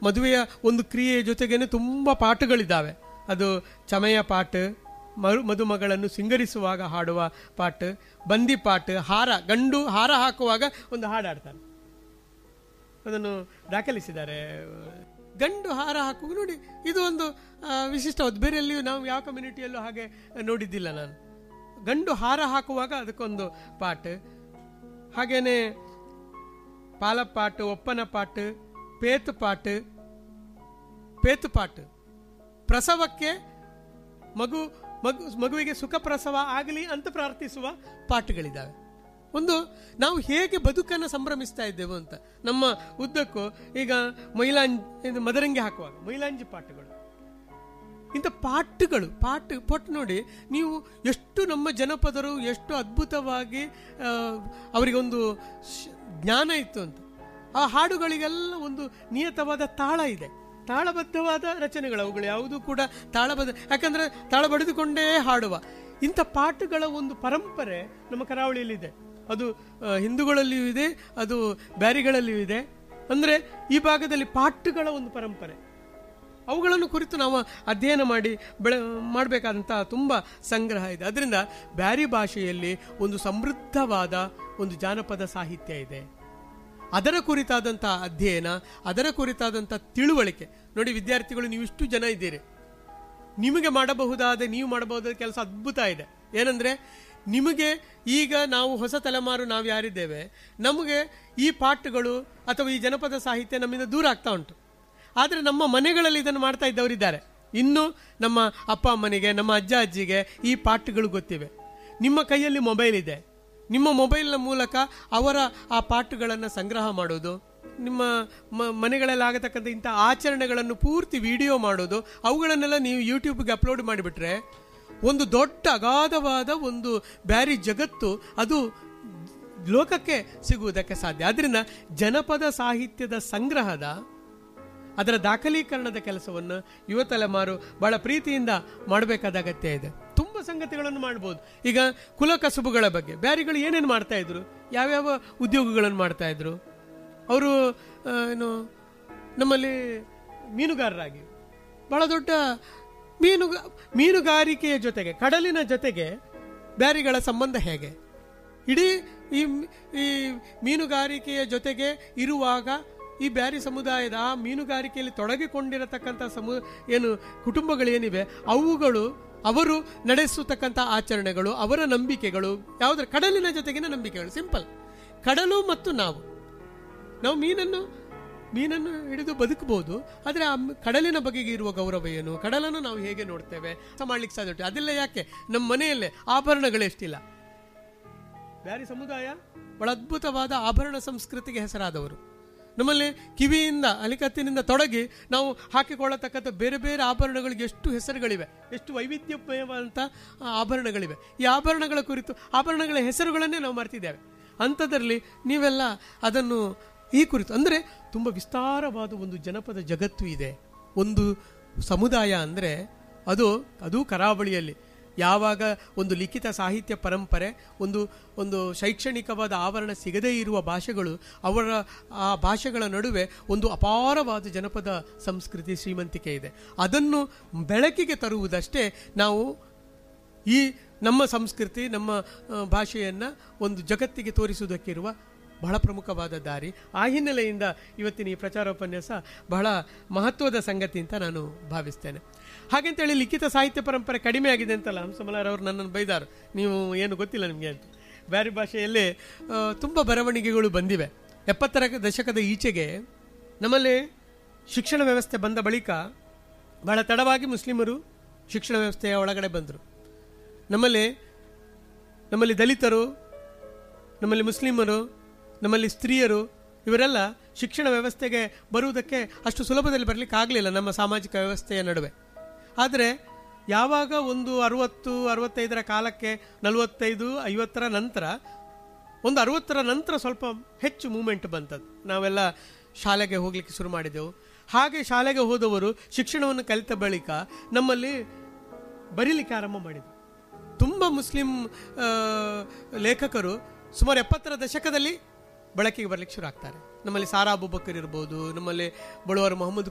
ಮದುವೆಯ ಒಂದು ಕ್ರಿಯೆಯ ಜೊತೆಗೇನೆ ತುಂಬ ಪಾಠಗಳಿದ್ದಾವೆ ಅದು ಚಮಯ ಪಾಠ ಮರು ಮದುಮಗಳನ್ನು ಸಿಂಗರಿಸುವಾಗ ಹಾಡುವ ಪಾಠ ಬಂದಿ ಪಾಠ ಹಾರ ಗಂಡು ಹಾರ ಹಾಕುವಾಗ ಒಂದು ಹಾಡು ಹಾಡ್ತಾನೆ ಅದನ್ನು ದಾಖಲಿಸಿದ್ದಾರೆ ಗಂಡು ಹಾರ ಹಾಕುವಾಗ ನೋಡಿ ಇದು ಒಂದು ಆ, ವಿಶಿಷ್ಟವಾದ ಬೇರೆ ಎಲ್ಲಿಯೂ ನಾವು ಯಾವ ಕಮ್ಯುನಿಟಿಯಲ್ಲೂ ಹಾಗೆ ನೋಡಿದ್ದಿಲ್ಲ ನಾನು ಗಂಡು ಹಾರ ಹಾಕುವಾಗ ಅದಕ್ಕೊಂದು ಪಾಠ ಹಾಗೇನೆ ಪಾಲಪಾಟ್ ಒಪ್ಪನ ಪಾಟ್ ಪೇತು ಪಾಟ್ ಪೇತು ಪಾಟ್ ಪ್ರಸವಕ್ಕೆ ಮಗು ಮಗು ಮಗುವಿಗೆ ಸುಖ ಪ್ರಸವ ಆಗಲಿ ಅಂತ ಪ್ರಾರ್ಥಿಸುವ ಪಾಠಗಳಿದ್ದಾವೆ ಒಂದು ನಾವು ಹೇಗೆ ಬದುಕನ್ನು ಸಂಭ್ರಮಿಸ್ತಾ ಇದ್ದೇವೆ ಅಂತ ನಮ್ಮ ಉದ್ದಕ್ಕೂ ಈಗ ಮೈಲಾಂಜ್ ಇದು ಮದರಂಗಿ ಹಾಕುವಾಗ ಮೈಲಾಂಜಿ ಪಾಠಗಳು ಇಂಥ ಪಾಠಗಳು ಪಾಠ ಪೊಟ್ಟು ನೋಡಿ ನೀವು ಎಷ್ಟು ನಮ್ಮ ಜನಪದರು ಎಷ್ಟು ಅದ್ಭುತವಾಗಿ ಆ, ಅವರಿಗೊಂದು ಶ- ಜ್ಞಾನ ಇತ್ತು ಅಂತ ಆ ಹಾಡುಗಳಿಗೆಲ್ಲ ಒಂದು ನಿಯತವಾದ ತಾಳ ಇದೆ ತಾಳಬದ್ಧವಾದ ರಚನೆಗಳು ಅವುಗಳು ಯಾವುದೂ ಕೂಡ ತಾಳಬದ್ಧ ಯಾಕಂದ್ರೆ ತಾಳ ಬಡಿದುಕೊಂಡೇ ಹಾಡುವ ಇಂಥ ಪಾಠಗಳ ಒಂದು ಪರಂಪರೆ ನಮ್ಮ ಕರಾವಳಿಯಲ್ಲಿದೆ ಅದು ಆ, ಹಿಂದೂಗಳಲ್ಲಿಯೂ ಇದೆ ಅದು ಬ್ಯಾರಿಗಳಲ್ಲಿಯೂ ಇದೆ ಅಂದ್ರೆ ಈ ಭಾಗದಲ್ಲಿ ಪಾಠಗಳ ಒಂದು ಪರಂಪರೆ ಅವುಗಳನ್ನು ಕುರಿತು ನಾವು ಅಧ್ಯಯನ ಮಾಡಿ ಬೆಳೆ ಮಾಡಬೇಕಾದಂಥ ತುಂಬ ಸಂಗ್ರಹ ಇದೆ ಅದರಿಂದ ಬ್ಯಾರಿ ಭಾಷೆಯಲ್ಲಿ ಒಂದು ಸಮೃದ್ಧವಾದ ಒಂದು ಜಾನಪದ ಸಾಹಿತ್ಯ ಇದೆ ಅದರ ಕುರಿತಾದಂಥ ಅಧ್ಯಯನ ಅದರ ಕುರಿತಾದಂಥ ತಿಳುವಳಿಕೆ ನೋಡಿ ವಿದ್ಯಾರ್ಥಿಗಳು ನೀವು ಇಷ್ಟು ಜನ ಇದ್ದೀರಿ ನಿಮಗೆ ಮಾಡಬಹುದಾದ ನೀವು ಮಾಡಬಹುದಾದ ಕೆಲಸ ಅದ್ಭುತ ಇದೆ ಏನಂದ್ರೆ ನಿಮಗೆ ಈಗ ನಾವು ಹೊಸ ತಲೆಮಾರು ನಾವು ಯಾರಿದ್ದೇವೆ ನಮಗೆ ಈ ಪಾಠಗಳು ಅಥವಾ ಈ ಜನಪದ ಸಾಹಿತ್ಯ ನಮ್ಮಿಂದ ದೂರ ಆಗ್ತಾ ಉಂಟು ಆದರೆ ನಮ್ಮ ಮನೆಗಳಲ್ಲಿ ಇದನ್ನು ಮಾಡ್ತಾ ಇದ್ದವರಿದ್ದಾರೆ ಇನ್ನು ನಮ್ಮ ಅಪ್ಪ ಅಮ್ಮನಿಗೆ ನಮ್ಮ ಅಜ್ಜ ಅಜ್ಜಿಗೆ ಈ ಪಾಠಗಳು ಗೊತ್ತಿವೆ ನಿಮ್ಮ ಕೈಯಲ್ಲಿ ಮೊಬೈಲ್ ಇದೆ ನಿಮ್ಮ ಮೊಬೈಲ್ನ ಮೂಲಕ ಅವರ ಆ ಪಾಠಗಳನ್ನು ಸಂಗ್ರಹ ಮಾಡೋದು ನಿಮ್ಮ ಮ- ಮನೆಗಳಲ್ಲಿ ಆಗತಕ್ಕಂಥ ಇಂಥ ಆಚರಣೆಗಳನ್ನು ಪೂರ್ತಿ ವಿಡಿಯೋ ಮಾಡೋದು ಅವುಗಳನ್ನೆಲ್ಲ ನೀವು ಯೂಟ್ಯೂಬ್ಗೆ ಅಪ್ಲೋಡ್ ಮಾಡಿಬಿಟ್ರೆ ಒಂದು ದೊಡ್ಡ ಅಗಾಧವಾದ ಒಂದು ಬ್ಯಾರಿ ಜಗತ್ತು ಅದು ಲೋಕಕ್ಕೆ ಸಿಗುವುದಕ್ಕೆ ಸಾಧ್ಯ ಆದ್ದರಿಂದ ಜನಪದ ಸಾಹಿತ್ಯದ ಸಂಗ್ರಹದ ಅದರ ದಾಖಲೀಕರಣದ ಕೆಲಸವನ್ನು ಯುವ ತಲೆಮಾರು ಬಹಳ ಪ್ರೀತಿಯಿಂದ ಮಾಡಬೇಕಾದ ಅಗತ್ಯ ಇದೆ ತುಂಬ ಸಂಗತಿಗಳನ್ನು ಮಾಡ್ಬೋದು ಈಗ ಕುಲ ಕಸುಬುಗಳ ಬಗ್ಗೆ ಬ್ಯಾರಿಗಳು ಏನೇನು ಮಾಡ್ತಾ ಇದ್ರು ಯಾವ್ಯಾವ ಉದ್ಯೋಗಗಳನ್ನು ಮಾಡ್ತಾ ಇದ್ರು ಅವರು ಆ, ಏನು ನಮ್ಮಲ್ಲಿ ಮೀನುಗಾರರಾಗಿ ಬಹಳ ದೊಡ್ಡ ಮೀನು ಮೀನುಗಾರಿಕೆಯ ಜೊತೆಗೆ ಕಡಲಿನ ಜೊತೆಗೆ ಬ್ಯಾರಿಗಳ ಸಂಬಂಧ ಹೇಗೆ ಇಡೀ ಈ ಈ ಮೀನುಗಾರಿಕೆಯ ಜೊತೆಗೆ ಇರುವಾಗ ಈ ಬ್ಯಾರಿ ಸಮುದಾಯದ ಆ ಮೀನುಗಾರಿಕೆಯಲ್ಲಿ ತೊಡಗಿಕೊಂಡಿರತಕ್ಕಂಥ ಸಮು ಏನು ಕುಟುಂಬಗಳೇನಿವೆ ಅವುಗಳು ಅವರು ನಡೆಸತಕ್ಕಂಥ ಆಚರಣೆಗಳು ಅವರ ನಂಬಿಕೆಗಳು ಯಾವುದರ ಕಡಲಿನ ಜೊತೆಗಿನ ನಂಬಿಕೆಗಳು ಸಿಂಪಲ್ ಕಡಲು ಮತ್ತು ನಾವು ನಾವು ಮೀನನ್ನು ಮೀನನ್ನು ಹಿಡಿದು ಬದುಕಬಹುದು ಆದರೆ ಆ ಮ್- ಕಡಲಿನ ಬಗೆಗೆ ಇರುವ ಗೌರವ ಏನು ಕಡಲನ್ನು ನಾವು ಹೇಗೆ ನೋಡ್ತೇವೆ ಅರ್ಥ ಮಾಡ್ಲಿಕ್ಕೆ ಸಾಧ್ಯ ಉಂಟು ಅದೆಲ್ಲ ಯಾಕೆ ನಮ್ಮ ಮನೆಯಲ್ಲೇ ಆಭರಣಗಳು ಎಷ್ಟಿಲ್ಲ ಬ್ಯಾರಿ ಸಮುದಾಯ ಬಹಳ ಅದ್ಭುತವಾದ ಆಭರಣ ಸಂಸ್ಕೃತಿಗೆ ಹೆಸರಾದವರು ನಮ್ಮಲ್ಲಿ ಕಿವಿಯಿಂದ ಅಲಿಕತ್ತಿನಿಂದ ತೊಡಗಿ ನಾವು ಹಾಕಿಕೊಳ್ಳತಕ್ಕಂಥ ಬೇರೆ ಬೇರೆ ಆಭರಣಗಳಿಗೆ ಎಷ್ಟು ಹೆಸರುಗಳಿವೆ ಎಷ್ಟು ವೈವಿಧ್ಯಮಯವಾದಂಥ ಆ, ಆಭರಣಗಳಿವೆ ಈ ಆಭರಣಗಳ ಕುರಿತು ಆಭರಣಗಳ ಹೆಸರುಗಳನ್ನೇ ನಾವು ಮರ್ತಿದ್ದೇವೆ ಅಂಥದ್ರಲ್ಲಿ ನೀವೆಲ್ಲ ಅದನ್ನು ಈ ಕುರಿತು ಅಂದರೆ ತುಂಬ ವಿಸ್ತಾರವಾದ ಒಂದು ಜನಪದ ಜಗತ್ತು ಇದೆ ಒಂದು ಸಮುದಾಯ ಅಂದರೆ ಅದು ಅದು ಕರಾವಳಿಯಲ್ಲಿ ಯಾವಾಗ ಒಂದು ಲಿಖಿತ ಸಾಹಿತ್ಯ ಪರಂಪರೆ ಒಂದು ಒಂದು ಶೈಕ್ಷಣಿಕವಾದ ಆವರಣ ಸಿಗದೇ ಇರುವ ಭಾಷೆಗಳು ಅವರ ಆ ಭಾಷೆಗಳ ನಡುವೆ ಒಂದು ಅಪಾರವಾದ ಜನಪದ ಸಂಸ್ಕೃತಿ ಶ್ರೀಮಂತಿಕೆ ಇದೆ ಅದನ್ನು ಬೆಳಕಿಗೆ ತರುವುದಷ್ಟೇ ನಾವು ಈ ನಮ್ಮ ಸಂಸ್ಕೃತಿ ನಮ್ಮ ಆ, ಭಾಷೆಯನ್ನ ಒಂದು ಜಗತ್ತಿಗೆ ತೋರಿಸುವುದಕ್ಕಿರುವ ಬಹಳ ಪ್ರಮುಖವಾದ ದಾರಿ ಆ ಹಿನ್ನೆಲೆಯಿಂದ ಇವತ್ತಿನ ಈ ಪ್ರಚಾರೋಪನ್ಯಾಸ ಬಹಳ ಮಹತ್ವದ ಸಂಗತಿ ಅಂತ ನಾನು ಭಾವಿಸ್ತೇನೆ ಹಾಗಂತೇಳಿ ಲಿಖಿತ ಸಾಹಿತ್ಯ ಪರಂಪರೆ ಕಡಿಮೆ ಆಗಿದೆ ಅಂತಲ್ಲ ಹಂಸಮಲಾರವರು ನನ್ನನ್ನು ಬೈದಾರು ನೀವು ಏನು ಗೊತ್ತಿಲ್ಲ ನಿಮಗೆ ಅಂತ ಬೇರೆ ಭಾಷೆಯಲ್ಲೇ ಆ, ತುಂಬ ಬರವಣಿಗೆಗಳು ಬಂದಿವೆ ಎಪ್ಪತ್ತರ ದಶಕದ ಈಚೆಗೆ ನಮ್ಮಲ್ಲಿ ಶಿಕ್ಷಣ ವ್ಯವಸ್ಥೆ ಬಂದ ಬಳಿಕ ಬಹಳ ತಡವಾಗಿ ಮುಸ್ಲಿಮರು ಶಿಕ್ಷಣ ವ್ಯವಸ್ಥೆಯ ಒಳಗಡೆ ಬಂದರು ನಮ್ಮಲ್ಲಿ ನಮ್ಮಲ್ಲಿ ದಲಿತರು ನಮ್ಮಲ್ಲಿ ಮುಸ್ಲಿಮರು ನಮ್ಮಲ್ಲಿ ಸ್ತ್ರೀಯರು ಇವರೆಲ್ಲ ಶಿಕ್ಷಣ ವ್ಯವಸ್ಥೆಗೆ ಬರುವುದಕ್ಕೆ ಅಷ್ಟು ಸುಲಭದಲ್ಲಿ ಬರಲಿಕ್ಕೆ ಆಗಲಿಲ್ಲ ನಮ್ಮ ಸಾಮಾಜಿಕ ವ್ಯವಸ್ಥೆಯ ನಡುವೆ ಆದರೆ ಯಾವಾಗ ಒಂದು ಅರುವತ್ತು ಅರವತ್ತೈದರ ಕಾಲಕ್ಕೆ ನಲವತ್ತೈದು ಐವತ್ತರ ನಂತರ ಒಂದು ಅರವತ್ತರ ನಂತರ ಸ್ವಲ್ಪ ಹೆಚ್ಚು ಮೂಮೆಂಟ್ ಬಂತದ್ದು ನಾವೆಲ್ಲ ಶಾಲೆಗೆ ಹೋಗ್ಲಿಕ್ಕೆ ಶುರು ಮಾಡಿದೆವು ಹಾಗೆ ಶಾಲೆಗೆ ಹೋದವರು ಶಿಕ್ಷಣವನ್ನು ಕಲಿತ ಬಳಿಕ ನಮ್ಮಲ್ಲಿ ಬರೀಲಿಕ್ಕೆ ಆರಂಭ ಮಾಡಿದರು ತುಂಬ ಮುಸ್ಲಿಂ ಆ, ಲೇಖಕರು ಸುಮಾರು ಎಪ್ಪತ್ತರ ದಶಕದಲ್ಲಿ ಬಳಕೆಗೆ ಬರಲಿಕ್ಕೆ ಶುರು ಆಗ್ತಾರೆ ನಮ್ಮಲ್ಲಿ ಸಾರಾ ಅಬುಬಕರ್ ಇರ್ಬೋದು ನಮ್ಮಲ್ಲಿ ಬಳುವರು ಮೊಹಮ್ಮದ್